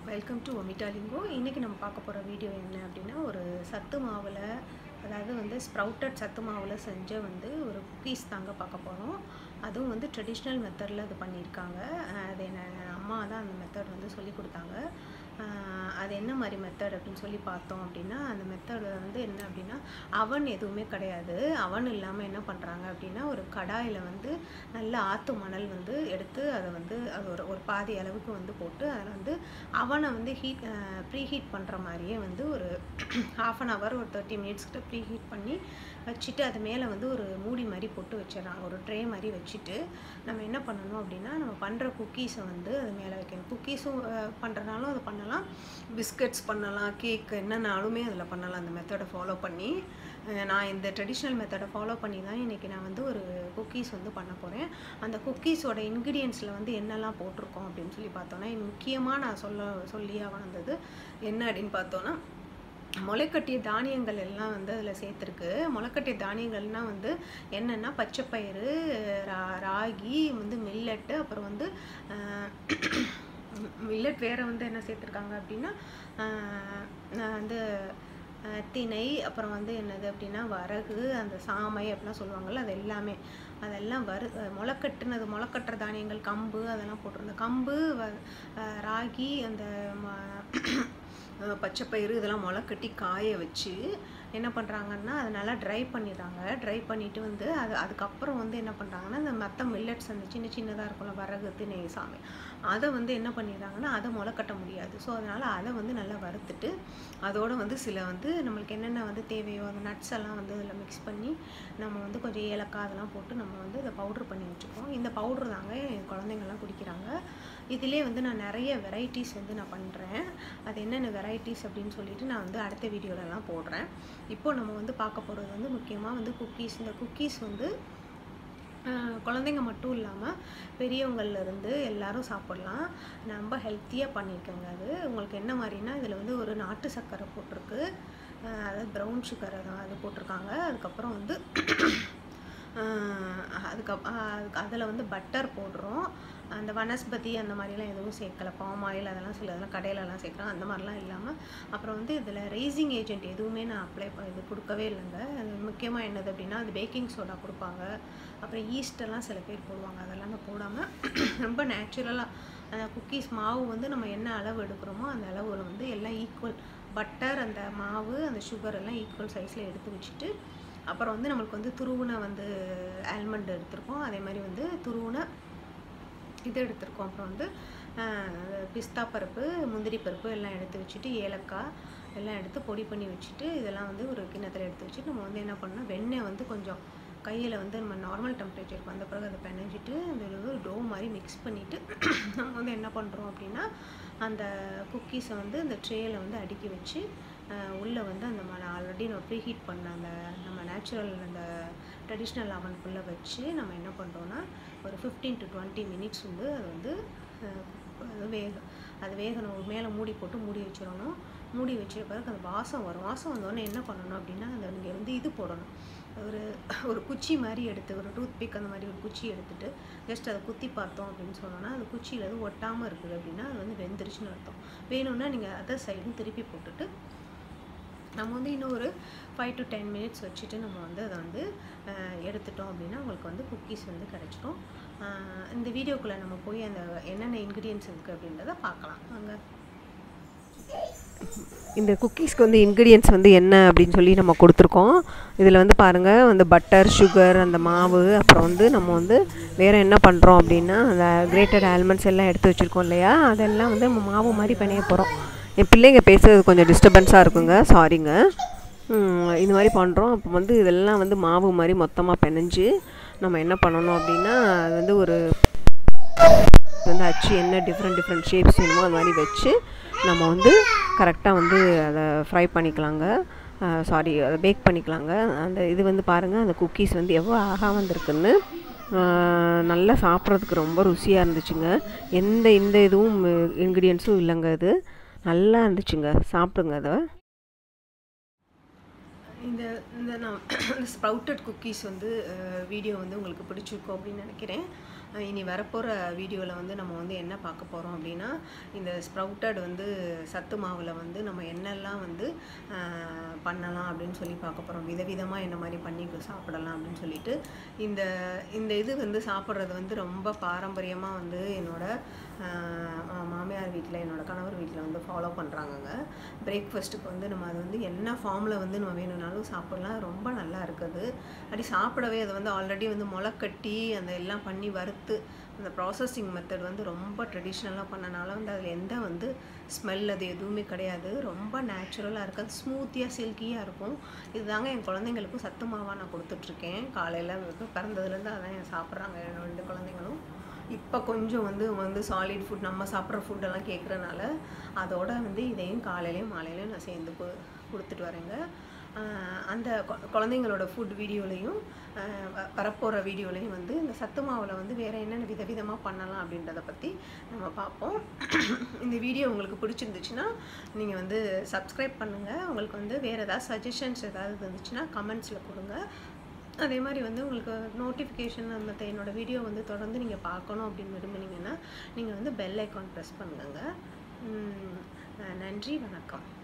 welcome to ஒமிட்டா லிங்கோ இன்றைக்கி நம்ம பார்க்க போகிற வீடியோ என்ன அப்படின்னா ஒரு சத்து மாவில் அதாவது வந்து ஸ்ப்ரவுட்டட் சத்து மாவில் செஞ்ச வந்து ஒரு குக்கீஸ் தாங்க பார்க்க போகிறோம் அதுவும் வந்து ட்ரெடிஷ்னல் மெத்தடில் அது பண்ணியிருக்காங்க அஹ் அது என்ன அம்மா தான் அந்த மெத்தட் வந்து சொல்லி கொடுத்தாங்க அஹ் அது என்ன மாதிரி மெத்தட் அப்படின்னு சொல்லி பார்த்தோம் அப்படின்னா அந்த மெத்தட் வந்து என்ன அப்படின்னா அவன் எதுவுமே கிடையாது அவன் இல்லாமல் என்ன பண்ணுறாங்க அப்படின்னா ஒரு கடாயில் வந்து நல்ல ஆற்று மணல் வந்து எடுத்து அதை வந்து அது ஒரு ஒரு பாதி அளவுக்கு வந்து போட்டு அதில் வந்து அவனை வந்து ஹீட் ப்ரீ ஹீட் பண்ணுற மாதிரியே வந்து ஒரு ஹாஃப் அன் ஹவர் ஒரு தேர்ட்டி மினிட்ஸ்கிட்ட ப்ரீ ஹீட் பண்ணி வச்சுட்டு அது மேலே வந்து ஒரு மூடி மாதிரி போட்டு வச்சிடறாங்க ஒரு ட்ரே மாதிரி வச்சுட்டு நம்ம என்ன பண்ணணும் அப்படின்னா நம்ம பண்ணுற குக்கீஸை வந்து அது மேலே வைக்கணும் குக்கீஸும் பண்ணுறனாலும் அது பண்ணலாம் பிஸ்கட்ஸ் பண்ணலாம் கேக் என்னன்னாலுமே அதில் பண்ணலாம் அந்த மெத்தடை ஃபாலோ பண்ணி அஹ் நான் இந்த ட்ரெடிஷ்னல் மெத்தடை ஃபாலோ பண்ணி தான் இன்றைக்கி நான் வந்து ஒரு குக்கீஸ் வந்து பண்ண போகிறேன் அந்த குக்கீஸோட இன்க்ரீடியன்ஸில் வந்து என்னெல்லாம் போட்டிருக்கோம் அப்படின்னு சொல்லி பார்த்தோன்னா முக்கியமாக நான் சொல்ல சொல்லியே வந்தது என்ன அப்படின்னு பார்த்தோன்னா முளைக்கட்டிய தானியங்கள் எல்லாம் வந்து அதில் சேர்த்துருக்கு முளைக்கட்டிய தானியங்கள்னால் வந்து என்னென்னா பச்சைப்பயிறு ரா ராகி வந்து மில்லட்டு அப்புறம் வந்து மில்லட் வேறு வந்து என்ன சேர்த்துருக்காங்க அப்படின்னா ஆஹ் நான் வந்து ஆஹ் திணை அப்புறம் வந்து என்னது அப்படின்னா வரகு அந்த சாமை அப்படிலாம் சொல்லுவாங்கள்ல அது எல்லாமே அதெல்லாம் வறு முளைக்கட்டுனது முளைக்கட்டுற தானியங்கள் கம்பு அதெல்லாம் போட்டிருந்தேன் கம்பு வ ஆஹ் ராகி அந்த ம- பச்சைப்பயிறு இதெல்லாம் முளைக்கட்டி காய வச்சு என்ன பண்ணுறாங்கன்னா அதை நல்லா ட்ரை பண்ணிடுறாங்க ட்ரை பண்ணிவிட்டு வந்து அது அதுக்கப்புறம் வந்து என்ன பண்ணுறாங்கன்னா இந்த மற்ற மில்லட்ஸ் அந்த சின்ன சின்னதாக இருக்கும்ல வரகு திணை சாமை அதை வந்து என்ன பண்ணிடுறாங்கன்னா அதை முளைக்கட்ட முடியாது ஸோ அதனால் அதை வந்து நல்லா வறுத்துட்டு அதோட வந்து சில வந்து நம்மளுக்கு என்னென்ன வந்து தேவையோ அந்த நட்ஸ் எல்லாம் வந்து அதில் மிக்ஸ் பண்ணி நம்ம வந்து கொஞ்சம் ஏலக்காய் அதெல்லாம் போட்டு நம்ம வந்து இதை பவுட்ரு பண்ணி வச்சுப்போம் இந்த பவுட்ரு தாங்க என் குழந்தைங்கள்லாம் குடிக்கிறாங்க இதிலே வந்து நான் நிறைய வெரைட்டிஸ் வந்து நான் பண்ணுறேன் அது என்னென்ன வெரைட்டிஸ் அப்படின்னு சொல்லிட்டு நான் வந்து அடுத்த வீடியோலலாம் போடுறேன் இப்போ நம்ம வந்து பார்க்க போகிறது வந்து முக்கியமாக வந்து குக்கீஸ் இந்த குக்கீஸ் வந்து ஆஹ் குழந்தைங்க மட்டும் இல்லாமல் பெரியவங்கள்லேருந்து எல்லாரும் சாப்பிட்லாம் ரொம்ப ஹெல்த்தியாக பண்ணியிருக்கேங்க அது உங்களுக்கு என்ன மாதிரினா இதில் வந்து ஒரு நாட்டு சர்க்கரை போட்டிருக்கு ஆஹ் அதாவது ப்ரௌன் சுகர் தான் அது போட்டிருக்காங்க அதுக்கப்புறம் வந்து அதுக்கப் அதில் வந்து பட்டர் போடுறோம் அந்த வனஸ்பதி அந்த மாதிரிலாம் எதுவும் சேர்க்கல பாம் ஆயில் அதெல்லாம் சில இதெல்லாம் கடையிலலாம் சேர்க்குறோம் அந்த மாதிரிலாம் இல்லாமல் அப்புறம் வந்து இதில் ரேசிங் ஏஜென்ட் எதுவுமே நான் அப்ளை இது கொடுக்கவே இல்லைங்க அது முக்கியமாக என்னது அப்படின்னா அது பேக்கிங் சோடா கொடுப்பாங்க அப்புறம் ஈஸ்டெல்லாம் சில பேர் போடுவாங்க அதெல்லாம் நான் போடாமல் ரொம்ப நேச்சுரலாக குக்கீஸ் மாவு வந்து நம்ம என்ன அளவு எடுக்கிறோமோ அந்த அளவில் வந்து எல்லாம் ஈக்குவல் பட்டர் அந்த மாவு அந்த சுகர் எல்லாம் ஈக்குவல் சைஸில் எடுத்து வச்சுட்டு அப்புறம் வந்து நம்மளுக்கு வந்து துருவுன வந்து ஆல்மண்ட் எடுத்திருக்கோம் அதே மாதிரி வந்து துருவுன இது எடுத்திருக்கோம் அப்புறம் வந்து பிஸ்தா பருப்பு முந்திரி பருப்பு எல்லாம் எடுத்து வச்சுட்டு ஏலக்காய் எல்லாம் எடுத்து பொடி பண்ணி வச்சுட்டு இதெல்லாம் வந்து ஒரு கிண்ணத்தில் எடுத்து வச்சுட்டு நம்ம வந்து என்ன பண்ணணும் வெண்ணெய் வந்து கொஞ்சம் கையில் வந்து நம்ம நார்மல் டெம்பரேச்சருக்கு வந்த பிறகு அதை பிணைஞ்சிட்டு அந்த இது டோ மாதிரி மிக்ஸ் பண்ணிவிட்டு நம்ம வந்து என்ன பண்ணுறோம் அப்படின்னா அந்த குக்கீஸை வந்து அந்த ட்ரேயில் வந்து அடுக்கி வச்சு உள்ளே வந்து அந்த ஆல்ரெடி நம்ம ப்ரீ ஹீட் பண்ண அந்த நம்ம நேச்சுரல் அந்த ட்ரெடிஷ்னல் அவனுக்குள்ளே வச்சு நம்ம என்ன பண்ணுறோன்னா ஒரு ஃபிஃப்டீன் டு டுவெண்ட்டி மினிட்ஸ் வந்து அது வந்து அது வேக அது வேகணும் மேலே மூடி போட்டு மூடி வச்சிடணும் மூடி வச்ச பிறகு அந்த வாசம் வரும் வாசம் வந்தோடனே என்ன பண்ணணும் அப்படின்னா அந்த நீங்கள் வந்து இது போடணும் ஒரு ஒரு குச்சி மாதிரி எடுத்து ஒரு டூத் பிக் அந்த மாதிரி ஒரு குச்சி எடுத்துட்டு ஜஸ்ட் அதை குத்தி பார்த்தோம் அப்படின்னு சொன்னோன்னா அது குச்சியில் அது ஒட்டாமல் இருக்குது அப்படின்னா அது வந்து வெந்துருச்சுன்னு அர்த்தம் வேணும்னா நீங்கள் அதர் சைடும் திருப்பி போட்டுட்டு நம்ம வந்து இன்னும் ஒரு ஃபைவ் டு டென் மினிட்ஸ் வச்சுட்டு நம்ம வந்து அதை வந்து எடுத்துட்டோம் அப்படின்னா உங்களுக்கு வந்து குக்கீஸ் வந்து கிடச்சிரும் இந்த வீடியோக்குள்ளே நம்ம போய் அந்த என்னென்ன இன்க்ரீடியன்ஸ் இருக்குது அப்படின்றத பார்க்கலாம் அங்கே இந்த குக்கீஸ்க்கு வந்து இன்க்ரீடியன்ஸ் வந்து என்ன அப்படின்னு சொல்லி நம்ம கொடுத்துருக்கோம் இதில் வந்து பாருங்கள் வந்து பட்டர் சுகர் அந்த மாவு அப்புறம் வந்து நம்ம வந்து வேறு என்ன பண்ணுறோம் அப்படின்னா அந்த கிரேட்டட் ஆல்மண்ட்ஸ் எல்லாம் எடுத்து வச்சுருக்கோம் இல்லையா அதெல்லாம் வந்து நம்ம மாவு மாதிரி பிணைய போகிறோம் என் பிள்ளைங்க பேசுறது கொஞ்சம் டிஸ்டர்பன்ஸாக இருக்குங்க சாரிங்க இது மாதிரி பண்ணுறோம் அப்போ வந்து இதெல்லாம் வந்து மாவு மாதிரி மொத்தமாக பிணைஞ்சு நம்ம என்ன பண்ணணும் அப்படின்னா அது வந்து ஒரு வந்து அச்சு என்ன டிஃப்ரெண்ட் டிஃப்ரெண்ட் ஷேப்ஸ் வேணுமோ அது மாதிரி வச்சு நம்ம வந்து கரெக்டாக வந்து அதை ஃப்ரை பண்ணிக்கலாங்க சாரி அதை பேக் பண்ணிக்கலாங்க அந்த இது வந்து பாருங்கள் அந்த குக்கீஸ் வந்து எவ்வளோ அழகாக வந்திருக்குன்னு நல்லா சாப்பிட்றதுக்கு ரொம்ப ருசியாக இருந்துச்சுங்க எந்த இந்த இதுவும் இன்க்ரீடியன்ஸும் இல்லைங்க இது நல்லா இருந்துச்சுங்க சாப்பிடுங்க அதை இந்த இந்த நான் இந்த ஸ்ப்ரவுட்டட் குக்கீஸ் வந்து வீடியோ வந்து உங்களுக்கு பிடிச்சிருக்கோம் அப்படின்னு நினைக்கிறேன் அஹ் இனி வரப்போகிற வீடியோவில் வந்து நம்ம வந்து என்ன பார்க்க போகிறோம் அப்படின்னா இந்த ஸ்ப்ரவுட்டட் வந்து சத்து மாவில் வந்து நம்ம என்னெல்லாம் வந்து அஹ், பண்ணலாம் அப்படின்னு சொல்லி பார்க்க போகிறோம் விதவிதமாக என்ன மாதிரி பண்ணி சாப்பிடலாம் அப்படின்னு சொல்லிட்டு இந்த இந்த இது வந்து சாப்பிட்றது வந்து ரொம்ப பாரம்பரியமாக வந்து என்னோட அஹ், மா- மாமியார் வீட்டில் என்னோட கணவர் வீட்டில் வந்து ஃபாலோ பண்ணுறாங்கங்க பிரேக்ஃபாஸ்ட்டுக்கு வந்து நம்ம அது வந்து என்ன ஃபார்மில் வந்து நம்ம வேணும்னாலும் சாப்பிடலாம் ரொம்ப நல்லா இருக்குது அப்படி சாப்பிடவே அது வந்து ஆல்ரெடி வந்து முளைக்கட்டி அந்த எல்லாம் பண்ணி வறுத்து அந்த ப்ராசஸிங் மெத்தட் வந்து ரொம்ப ட்ரெடிஷ்னலாக பண்ணனால வந்து அதில் எந்த வந்து ஸ்மெல் அது எதுவுமே கிடையாது ரொம்ப நேச்சுரலாக இருக்குது ஸ்மூத்தியாக சில்கியாக இருக்கும் இதுதாங்க என் குழந்தைங்களுக்கும் சத்து மாவாக நான் கொடுத்துட்ருக்கேன் காலையில் பிறந்ததுலேருந்து அதான் என் சாப்பிட்றாங்க என்னோட ரெண்டு குழந்தைங்களும் இப்போ கொஞ்சம் வந்து வந்து சாலிட் ஃபுட் நம்ம சாப்பிட்ற ஃபுட்டெல்லாம் கேட்குறனால அதோட வந்து இதையும் காலையிலையும் மாலையிலையும் நான் சேர்ந்து கு- கொடுத்துட்டு வரேங்க ஆஹ் அந்த கொ- குழந்தைங்களோட ஃபுட் வீடியோலையும் வரப்போகிற வீடியோலையும் வந்து இந்த சத்து மாவில் வந்து வேறு என்னென்ன விதவிதமாக பண்ணலாம் அப்படின்றத பற்றி நம்ம பார்ப்போம் இந்த வீடியோ உங்களுக்கு பிடிச்சிருந்துச்சுன்னா நீங்கள் வந்து சப்ஸ்கிரைப் பண்ணுங்கள் உங்களுக்கு வந்து வேறு ஏதாவது சஜஷன்ஸ் ஏதாவது இருந்துச்சுன்னா கமெண்ட்ஸில் கொடுங்க அதே மாதிரி வந்து உங்களுக்கு நோட்டிஃபிகேஷன் அந்த என்னோட வீடியோ வந்து தொடர்ந்து நீங்கள் பார்க்கணும் அப்படின்னு விரும்புனீங்கன்னா நீங்கள் வந்து பெல் ஐக்கான் ப்ரெஸ் பண்ணுங்க உம், அஹ் நன்றி வணக்கம்